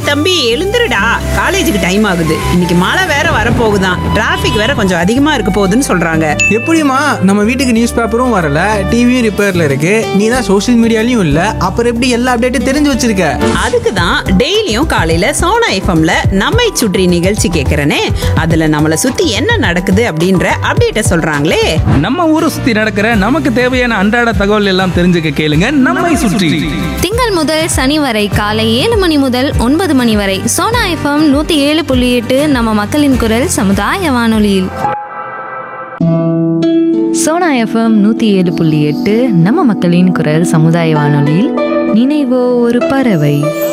தம்பி எழுந்துருடா காலேஜுக்கு டைம் ஆகுது இன்னைக்கு மழை வேற வரப்போகுதாம் டிராஃபிக் வேற கொஞ்சம் அதிகமா இருக்க போகுதுன்னு சொல்றாங்க எப்படிம்மா நம்ம வீட்டுக்கு நியூஸ் பேப்பரும் வரல டிவியும் ரிப்பேர்ல இருக்கு நீ தான் சோஷியல் மீடியாலையும் இல்ல அப்புறம் எப்படி எல்லா அப்டேட்டும் தெரிஞ்சு வச்சிருக்க அதுக்கு தான் டெய்லியும் காலையில சோனா எஃப்எம்ல நம்மை சுற்றி நிகழ்ச்சி கேட்கறனே அதுல நம்மளை சுத்தி என்ன நடக்குது அப்படின்ற அப்டேட்ட சொல்றாங்களே நம்ம ஊரை சுத்தி நடக்கிற நமக்கு தேவையான அன்றாட தகவல் எல்லாம் தெரிஞ்சுக்க கேளுங்க நம்மை சுற்றி திங்கள் முதல் சனி வரை காலை ஏழு மணி முதல் ஒன்பது மணி வரை சோனா எஃப்எம் நூத்தி ஏழு புள்ளி எட்டு நம்ம மக்களின் குரல் சமுதாய வானொலியில் சோனா எஃப்எம் நூற்றி ஏழு புள்ளி எட்டு நம்ம மக்களின் குரல் சமுதாய வானொலியில் நினைவோ ஒரு பறவை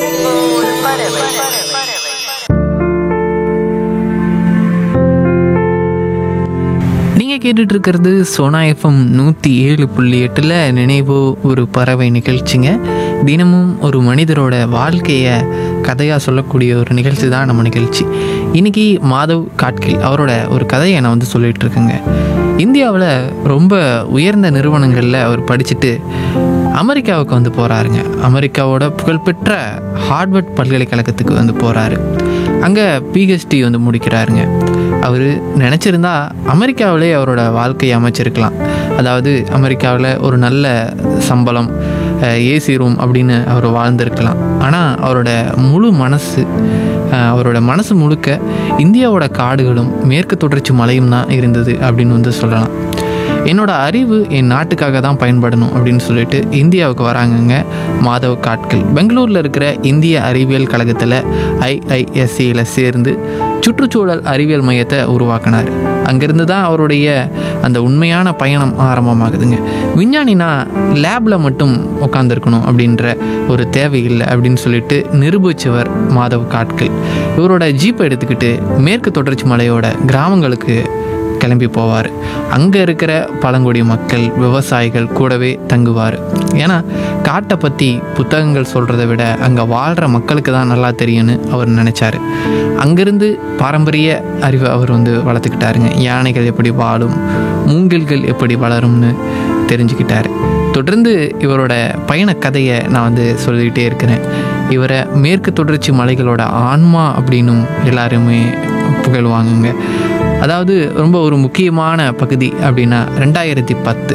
நீங்கள் கேட்டுட்டு இருக்கிறது சோனா எஃப்எம் நூற்றி ஏழு புள்ளி எட்டில் நினைவோ ஒரு பறவை நிகழ்ச்சிங்க தினமும் ஒரு மனிதரோட வாழ்க்கையை கதையாக சொல்லக்கூடிய ஒரு நிகழ்ச்சி தான் நம்ம நிகழ்ச்சி இன்னைக்கு மாதவ் காட்கில் அவரோட ஒரு கதையை நான் வந்து சொல்லிட்டு இருக்கேங்க இந்தியாவில் ரொம்ப உயர்ந்த நிறுவனங்களில் அவர் படிச்சுட்டு அமெரிக்காவுக்கு வந்து போகிறாருங்க அமெரிக்காவோட புகழ்பெற்ற ஹார்வர்ட் பல்கலைக்கழகத்துக்கு வந்து போகிறாரு அங்கே பிஹெச்டி வந்து முடிக்கிறாருங்க அவர் நினச்சிருந்தா அமெரிக்காவிலே அவரோட வாழ்க்கையை அமைச்சிருக்கலாம் அதாவது அமெரிக்காவில் ஒரு நல்ல சம்பளம் ஏசி ரூம் அப்படின்னு அவர் வாழ்ந்திருக்கலாம் ஆனால் அவரோட முழு மனசு அஹ், அவரோட மனசு முழுக்க இந்தியாவோட காடுகளும் மேற்கு தொடர்ச்சி மலையும் தான் இருந்தது அப்படின்னு வந்து சொல்லலாம் என்னோட அறிவு என் நாட்டுக்காக தான் பயன்படணும் அப்படின்னு சொல்லிட்டு இந்தியாவுக்கு வராங்கங்க மாதவ் காட்கள் பெங்களூரில் இருக்கிற இந்திய அறிவியல் கழகத்தில் ஐஐஎஸ்சியில் சேர்ந்து சுற்றுச்சூழல் அறிவியல் மையத்தை உருவாக்கினார் அங்கேருந்து தான் அவருடைய அந்த உண்மையான பயணம் ஆரம்பமாகுதுங்க விஞ்ஞானினா லேபில் மட்டும் உட்காந்துருக்கணும் அப்படின்ற ஒரு தேவை இல்லை அப்படின்னு சொல்லிட்டு நிரூபித்தவர் மாதவ் காட்கள் இவரோட ஜீப்பை எடுத்துக்கிட்டு மேற்கு தொடர்ச்சி மலையோட கிராமங்களுக்கு கிளம்பி போவார் அங்கே இருக்கிற பழங்குடி மக்கள் விவசாயிகள் கூடவே தங்குவார் ஏன்னா காட்டை பற்றி புத்தகங்கள் சொல்கிறத விட அங்கே வாழ்கிற மக்களுக்கு தான் நல்லா தெரியும்னு அவர் நினச்சாரு அங்கேருந்து பாரம்பரிய அறிவை அவர் வந்து வளர்த்துக்கிட்டாருங்க யானைகள் எப்படி வாழும் மூங்கில்கள் எப்படி வளரும்னு தெரிஞ்சுக்கிட்டாரு தொடர்ந்து இவரோட பயண கதையை நான் வந்து சொல்லிக்கிட்டே இருக்கிறேன் இவரை மேற்கு தொடர்ச்சி மலைகளோட ஆன்மா அப்படின்னும் எல்லாருமே புகழ்வாங்கங்க அதாவது ரொம்ப ஒரு முக்கியமான பகுதி அப்படின்னா ரெண்டாயிரத்தி பத்து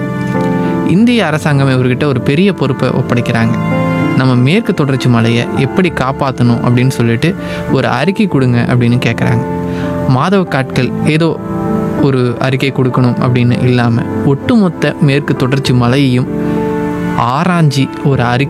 இந்திய அரசாங்கம் இவர்கிட்ட ஒரு பெரிய பொறுப்பை ஒப்படைக்கிறாங்க நம்ம மேற்கு தொடர்ச்சி மலையை எப்படி காப்பாற்றணும் அப்படின்னு சொல்லிட்டு ஒரு அறிக்கை கொடுங்க அப்படின்னு கேட்குறாங்க மாதவ காட்கள் ஏதோ ஒரு அறிக்கை கொடுக்கணும் அப்படின்னு இல்லாமல் ஒட்டுமொத்த மேற்கு தொடர்ச்சி மலையையும் ஆராய்ஞ்சி ஒரு அறிக்கை